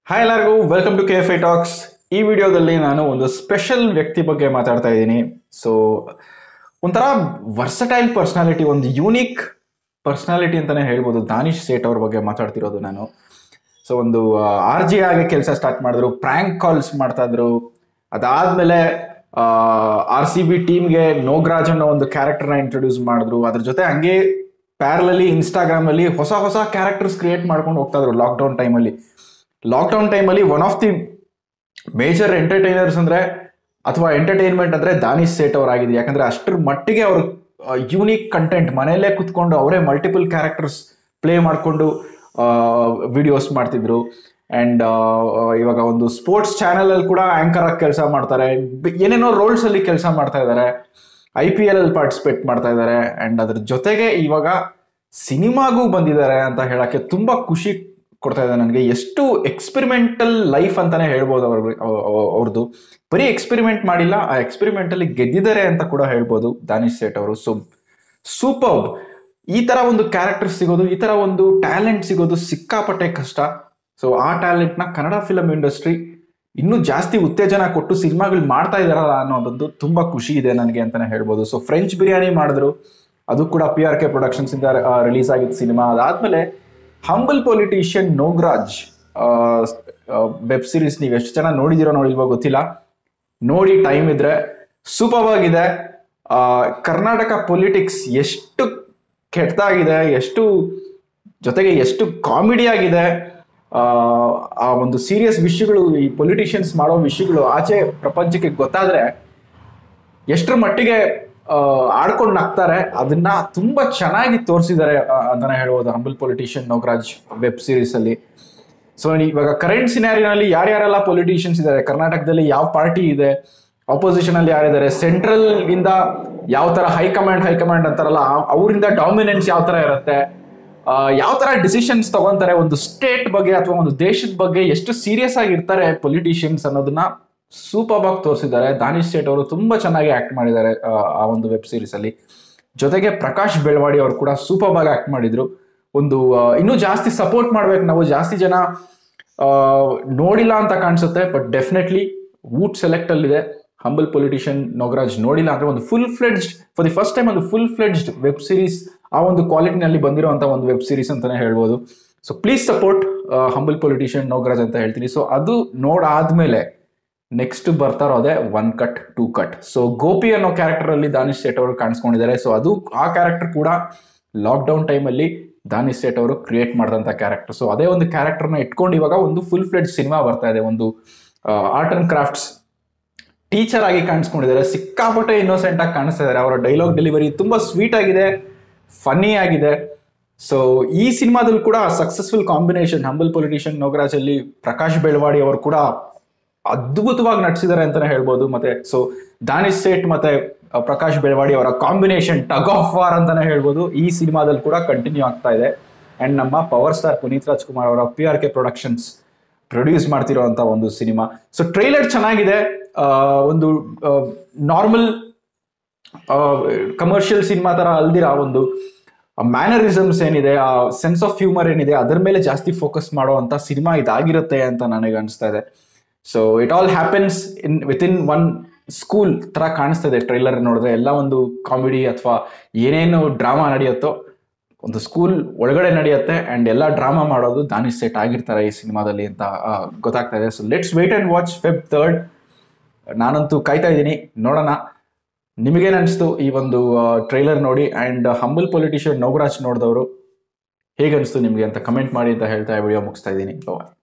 hi ಎಲ್ಲರಿಗೂ welcome to K F I talks ಈ ವಿಡಿಯೋದಲ್ಲಿ ನಾನು ಒಂದು ಸ್ಪೆಷಲ್ ವ್ಯಕ್ತಿ ಬಗ್ಗೆ ಮಾತಾಡ್ತಾ ಇದ್ದೀನಿ ಸೊ ಒಂಥರ ವರ್ಸಟೈಲ್ ಪರ್ಸ್ನಾಲಿಟಿ ಒಂದು ಯೂನಿಕ್ ಪರ್ಸ್ನಾಲಿಟಿ ಅಂತಾನೆ ಹೇಳ್ಬೋದು ದಾನಿಶ್ ಸೇಠ್ ಅವ್ರ ಬಗ್ಗೆ ಮಾತಾಡ್ತಿರೋದು ನಾನು ಸೊ ಒಂದು ಆರ್ ಜಿ ಆಗಿ ಕೆಲಸ ಸ್ಟಾರ್ಟ್ ಮಾಡಿದ್ರು ಪ್ರ್ಯಾಂಕ್ ಕಾಲ್ಸ್ ಮಾಡ್ತಾ ಇದ್ರು ಅದಾದ್ಮೇಲೆ ಆರ್ ಸಿ ಬಿ ಟೀಮ್ಗೆ ನೋಗ್ರಾಜ್ ಅನ್ನೋ ಒಂದು ಕ್ಯಾರೆಕ್ಟರ್ನ ಇಂಟ್ರೊಡ್ಯೂಸ್ ಮಾಡಿದ್ರು ಅದ್ರ ಜೊತೆ ಹಂಗೆ ಪ್ಯಾರಲಲ್ಲಿ ಇನ್ಸ್ಟಾಗ್ರಾಮ್ ಅಲ್ಲಿ ಹೊಸ ಹೊಸ ಕ್ಯಾರೆಕ್ಟರ್ಸ್ ಕ್ರಿಯೇಟ್ ಮಾಡ್ಕೊಂಡು ಹೋಗ್ತಾ ಇದ್ರು ಲಾಕ್ಡೌನ್ ಟೈಮಲ್ಲಿ ಲಾಕ್ಡೌನ್ ಟೈಮಲ್ಲಿ one of the major entertainers ಅಂದ್ರೆ ಅಥವಾ ಎಂಟರ್ಟೈನ್ಮೆಂಟ್ ಅಂದ್ರೆ ದಾನಿಶ್ ಸೇಠ್ ಅವರಾಗಿದೆ ಯಾಕಂದ್ರೆ ಅಷ್ಟರ ಮಟ್ಟಿಗೆ ಅವರು ಯೂನಿಕ್ ಕಂಟೆಂಟ್ ಮನೆಯಲ್ಲೇ ಕುತ್ಕೊಂಡು ಅವರೇ ಮಲ್ಟಿಪಲ್ ಕ್ಯಾರೆಕ್ಟರ್ಸ್ ಪ್ಲೇ ಮಾಡಿಕೊಂಡು ವಿಡಿಯೋಸ್ ಮಾಡ್ತಿದ್ರು ಅಂಡ್ ಇವಾಗ ಒಂದು ಸ್ಪೋರ್ಟ್ಸ್ ಚಾನೆಲ್ ಅಲ್ಲಿ ಕೂಡ ಆಂಕರ್ ಆಗಿ ಕೆಲಸ ಮಾಡ್ತಾರೆ ಬಿ- ಏನೇನೋ ರೋಲ್ಸ್ ಅಲ್ಲಿ ಕೆಲಸ ಮಾಡ್ತಾ ಇದ್ದಾರೆ ಐ ಪಿ ಎಲ್ ಅಲ್ಲಿ ಪಾರ್ಟಿಸಿಪೇಟ್ ಮಾಡ್ತಾ ಇದ್ದಾರೆ ಅಂಡ್ ಅದ್ರ ಜೊತೆಗೆ ಇವಾಗ ಸಿನಿಮಾಗೂ ಬಂದಿದ್ದಾರೆ ಅಂತ ಹೇಳಕ್ಕೆ ತುಂಬಾ ಖುಷಿ ಕೊಡ್ತಾ ಇದೆ ನನಗೆ ಎಷ್ಟು ಎಕ್ಸ್ಪೆರಿಮೆಂಟಲ್ ಲೈಫ್ ಅಂತಾನೆ ಹೇಳ್ಬೋದು ಅವ್ರ ಅವ್ರದ್ದು ಬರೀ ಎಕ್ಸ್ಪೆರಿಮೆಂಟ್ ಮಾಡಿಲ್ಲ ಆ ಎಕ್ಸ್ಪೆರಿಮೆಂಟ್ ಅಲ್ಲಿ ಗೆದ್ದಿದ್ದಾರೆ ಅಂತ ಕೂಡ ಹೇಳ್ಬೋದು ದಾನಿಶ್ ಸೇಠ್ ಅವರು ಸೊ ಸೂಪರ್ ಈ ತರ ಒಂದು ಕ್ಯಾರೆಕ್ಟರ್ ಸಿಗೋದು ಈ ತರ ಒಂದು ಟ್ಯಾಲೆಂಟ್ ಸಿಗೋದು ಸಿಕ್ಕಾಪಟ್ಟೆ ಕಷ್ಟ ಸೊ ಆ ಟ್ಯಾಲೆಂಟ್ ನ ಕನ್ನಡ ಫಿಲಂ ಇಂಡಸ್ಟ್ರಿ ಇನ್ನೂ ಜಾಸ್ತಿ ಉತ್ತೇಜನ ಕೊಟ್ಟು ಸಿನಿಮಾಗಳು ಮಾಡ್ತಾ ಇದಾರಲ್ಲ ಅನ್ನೋದೊಂದು ತುಂಬಾ ಖುಷಿ ಇದೆ ನನಗೆ ಅಂತಾನೆ ಹೇಳ್ಬೋದು ಸೊ ಫ್ರೆಂಚ್ ಬಿರಿಯಾನಿ ಮಾಡಿದ್ರು ಅದು ಕೂಡ ಪಿ ಆರ್ ಕೆ ಪ್ರೊಡಕ್ಷನ್ಸ್ ಇಂದ ರಿಲೀಸ್ ಆಗಿತ್ತು ಸಿನಿಮಾ ಅದಾದ್ಮೇಲೆ humble politician Nograj web series ನೀವು ಎಷ್ಟು ಜನ ನೋಡಿದಿರೋ ನೋಡಿಲ್ವೋ ಗೊತ್ತಿಲ್ಲ ನೋಡಿ ಟೈಮ್ ಇದ್ರೆ ಸೂಪರ್ ಆಗಿದೆ ಆ, ಕರ್ನಾಟಕ ಪೊಲಿಟಿಕ್ಸ್ ಎಷ್ಟು ಕೆಟ್ಟದಾಗಿದೆ ಎಷ್ಟು ಜೊತೆಗೆ ಎಷ್ಟು ಕಾಮಿಡಿ ಆಗಿದೆ ಆ, ಆ ಒಂದು ಸೀರಿಯಸ್ ವಿಷಯಗಳು ಈ ಪೊಲಿಟಿಷಿಯನ್ಸ್ ಮಾಡೋ ವಿಷಯಗಳು ಆಚೆ ಪ್ರಪಂಚಕ್ಕೆ ಗೊತ್ತಾದ್ರೆ ಎಷ್ಟರ ಮಟ್ಟಿಗೆ ಆಡ್ಕೊಂಡು ನಗ್ತಾರೆ ಅದನ್ನ ತುಂಬಾ ಚೆನ್ನಾಗಿ ತೋರಿಸಿದ್ದಾರೆ ಅಂತಾನೆ ಹೇಳ್ಬೋದು humble politician Nograj web series ಅಲ್ಲಿ ಸೊ ಇವಾಗ ಕರೆಂಟ್ ಸಿನಾರಿನಲ್ಲಿ ಯಾರ್ಯಾರೆಲ್ಲ ಪೊಲಿಟಿಷಿಯನ್ಸ್ ಇದ್ದಾರೆ ಕರ್ನಾಟಕದಲ್ಲಿ ಯಾವ ಪಾರ್ಟಿ ಇದೆ ಆಪೋಸಿಷನ್ ಅಲ್ಲಿ ಯಾರಿದ್ದಾರೆ ಸೆಂಟ್ರಲ್ ಇಂದ ಯಾವ ತರ ಹೈಕಮಾಂಡ್ ಹೈಕಮಾಂಡ್ ಅಂತಾರಲ್ಲ ಆ- ಅವರಿಂದ ಡಾಮಿನೆನ್ಸ್ ಯಾವ ತರ ಇರುತ್ತೆ ಆ, ಯಾವ ತರ ಡಿಸಿಷನ್ಸ್ ತಗೊಂತಾರೆ ಒಂದು ಸ್ಟೇಟ್ ಬಗ್ಗೆ ಅಥವಾ ಒಂದು ದೇಶದ ಬಗ್ಗೆ ಎಷ್ಟು ಸೀರಿಯಸ್ ಆಗಿ ಇರ್ತಾರೆ ಪೊಲಿಟಿಷಿಯನ್ಸ್ ಅನ್ನೋದನ್ನ ಸೂಪರ್ ಆಗಿ ತೋರಿಸಿದ್ದಾರೆ ದಾನಿಶ್ ಸೇಠ್ ಅವರು ತುಂಬಾ ಚೆನ್ನಾಗಿ ಆಕ್ಟ್ ಮಾಡಿದ್ದಾರೆ ಆ, ಆ ಒಂದು ವೆಬ್ ಸೀರೀಸ್ ಅಲ್ಲಿ ಜೊತೆಗೆ ಪ್ರಕಾಶ್ ಬೆಳವಾಡಿ ಅವರು ಕೂಡ ಸೂಪರ್ ಆಗಿ ಆಕ್ಟ್ ಮಾಡಿದ್ರು ಒಂದು ಆ, ಇನ್ನೂ ಜಾಸ್ತಿ ಸಪೋರ್ಟ್ ಮಾಡ್ಬೇಕು ನಾವು ಜಾಸ್ತಿ ಜನ ಆ, ನೋಡಿಲ್ಲ ಅಂತ ಕಾಣಿಸುತ್ತೆ ಬಟ್ ಡೆಫಿನೆಟ್ಲಿ ವೂಟ್ ಸೆಲೆಕ್ಟ್ ಅಲ್ಲಿದೆ ಹಂಬಲ್ ಪೊಲಿಟಿಷಿಯನ್ ನೋಗರಾಜ್ ನೋಡಿಲ್ಲ ಅಂದ್ರೆ ಒಂದು full fledged for the first time ಒಂದು ಫುಲ್ ಫ್ಲೆಡ್ಜ್ಡ್ ವೆಬ್ ಸೀರೀಸ್ ಆ ಒಂದು ಕ್ವಾಲಿಟಿನಲ್ಲಿ ಬಂದಿರುವಂತ ಒಂದು ವೆಬ್ ಸೀರೀಸ್ ಅಂತಾನೆ ಹೇಳ್ಬೋದು so please support humble politician Nogaraj ಅಂತ ಹೇಳ್ತೀನಿ ಸೊ ಅದು ನೋಡಾದ್ಮೇಲೆ ನೆಕ್ಸ್ಟ್ ಬರ್ತಾ ಇರೋದೇ one cut two cut so Gopi ಅನ್ನೋ ಕ್ಯಾರೆಕ್ಟರ್ ಅಲ್ಲಿ ದಾನಿಶ್ ಸೇಠ್ ಅವರು ಕಾಣಿಸ್ಕೊಂಡಿದ್ದಾರೆ ಸೊ ಅದು ಆ ಕ್ಯಾರೆಕ್ಟರ್ ಕೂಡ ಲಾಕ್ಡೌನ್ ಟೈಮಲ್ಲಿ ದಾನಿಶ್ ಸೇಠ್ ಅವರು ಕ್ರಿಯೇಟ್ ಮಾಡಿದಂಥ ಕ್ಯಾರೆಕ್ಟರ್ ಸೊ ಅದೇ ಒಂದು ಕ್ಯಾರೆಕ್ಟರ್ನ ಇಟ್ಕೊಂಡು ಇವಾಗ ಒಂದು ಫುಲ್ ಫ್ಲೆಡ್ ಸಿನಿಮಾ ಬರ್ತಾ ಇದೆ ಒಂದು ಆರ್ಟ್ ಅಂಡ್ ಕ್ರಾಫ್ಟ್ಸ್ ಟೀಚರ್ ಆಗಿ ಕಾಣಿಸ್ಕೊಂಡಿದ್ದಾರೆ ಸಿಕ್ಕಾಪಟ್ಟೆ ಇನ್ನೋಸೆಂಟ್ ಆಗಿ ಕಾಣಿಸ್ತಾ ಇದ್ದಾರೆ ಅವರ ಡೈಲಾಗ್ ಡೆಲಿವರಿ ತುಂಬಾ ಸ್ವೀಟ್ ಆಗಿದೆ ಫನ್ನಿ ಆಗಿದೆ ಸೊ ಈ ಸಿನಿಮಾದಲ್ಲಿ ಕೂಡ successful combination humble politician Nogaraj ಅಲ್ಲಿ ಪ್ರಕಾಶ್ ಬೆಳವಾಡಿ ಅವರು ಕೂಡ ಅದ್ಭುತವಾಗಿ ನಟಿಸಿದ್ದಾರೆ ಅಂತಾನೆ ಹೇಳ್ಬೋದು ಮತ್ತೆ ಸೊ ದಾನಿಶ್ ಸೇಠ್ ಮತ್ತೆ ಅಹ್, ಪ್ರಕಾಶ್ ಬೆಳವಾಡಿ ಅವರ ಕಾಂಬಿನೇಷನ್ ಟಗ್ ಆಫ್ ವಾರ್ ಅಂತಾನೆ ಹೇಳ್ಬೋದು ಈ ಸಿನಿಮಾದಲ್ಲಿ ಕೂಡ ಕಂಟಿನ್ಯೂ ಆಗ್ತಾ ಇದೆ ಅಂಡ್ ನಮ್ಮ ಪವರ್ ಸ್ಟಾರ್ ಪುನೀತ್ ರಾಜ್ಕುಮಾರ್ ಅವರ P R K productions produce ಮಾಡ್ತಿರೋಂಥ ಒಂದು ಸಿನಿಮಾ ಸೊ ಟ್ರೈಲರ್ ಚೆನ್ನಾಗಿದೆ ಆ, ಒಂದು ನಾರ್ಮಲ್ ಕಮರ್ಷಿಯಲ್ ಸಿನಿಮಾ ತರ ಅಲ್ದಿರ ಒಂದು ಮ್ಯಾನರಿಸಮ್ಸ್ ಏನಿದೆ ಆ ಸೆನ್ಸ್ ಆಫ್ ಹ್ಯೂಮರ್ ಏನಿದೆ ಅದರ ಮೇಲೆ ಜಾಸ್ತಿ ಫೋಕಸ್ ಮಾಡುವಂತ ಸಿನಿಮಾ ಇದಾಗಿರುತ್ತೆ ಅಂತ ನನಗೆ ಅನಿಸ್ತಾ ಇದೆ so it all happens in with in one school ತರ ಕಾಣಿಸ್ತಾ ಇದೆ ಟ್ರೈಲರ್ ನೋಡಿದ್ರೆ ಎಲ್ಲ ಒಂದು ಕಾಮಿಡಿ ಅಥವಾ ಏನೇನು ಡ್ರಾಮಾ ನಡೆಯುತ್ತೋ ಒಂದು ಸ್ಕೂಲ್ ಒಳಗಡೆ ನಡೆಯುತ್ತೆ ಅಂಡ್ ಎಲ್ಲ ಡ್ರಾಮಾ ಮಾಡೋದು ದಾನಿಶ್ ಸೆಟ್ ಆಗಿರ್ತಾರೆ ಈ ಸಿನಿಮಾದಲ್ಲಿ ಅಂತ ಆ, ಗೊತ್ತಾಗ್ತಾ ಇದೆ so let's wait and watch Feb third ನಾನಂತೂ ಕಾಯ್ತಾ ಇದ್ದೀನಿ ನೋಡೋಣ ನಿಮಗೇನು ಅನಿಸ್ತು ಈ ಒಂದು ಟ್ರೈಲರ್ ನೋಡಿ ಅಂಡ್ ಹಂಬಲ್ ಪೊಲಿಟಿಷಿಯನ್ ನೋಗರಾಜ್ ನೋಡಿದವರು ಹೇಗನ್ನಿಸ್ತು ನಿಮಗೆ ಅಂತ ಕಮೆಂಟ್ ಮಾಡಿ ಅಂತ ಹೇಳ್ತಾ ವಿಡಿಯೋ ಮುಗಿಸ್ತಾ ಇದ್ದೀನಿ ಬಾಯ್